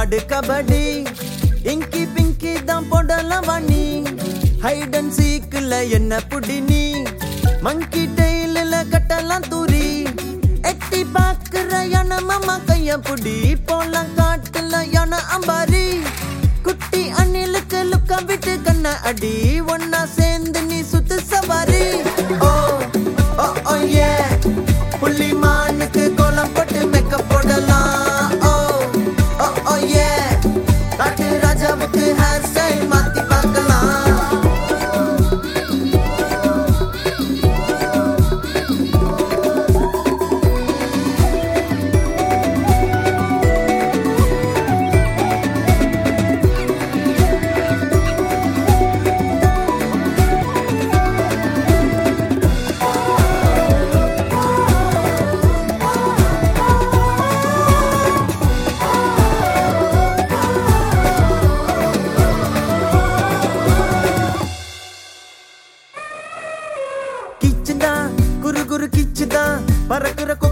ஆடு கபடி இங்கி பிங்கி தான் போடலாம் வாணி ஹைட் அண்ட் சீக்குல என்ன புடி நீ மங்கி டெய்லில் கட்டலாம் தூரி எட்டி பாக்குற யானை மாமா கைய புடி போலாம் காட்டுல யானை அம்பாரி குட்டி அணிலுக்கு லுக்க விட்டு கண்ண அடி ஒன்னா சேர்ந்து நீ சுத்து சவாரி ஓ ஓ ஓ ஏ புள்ளி மானுக்கு கோலம் போட்டு மேக்கப் போடலாம் ஓ ஓ ஓ ஏ காட்டு ராஜாவுக்கு ஹேர் ஸ்டைல் மாத்தி பார்க்கலாம் கிச்சுதா குரு குரு கிச்சுதா பறக்குற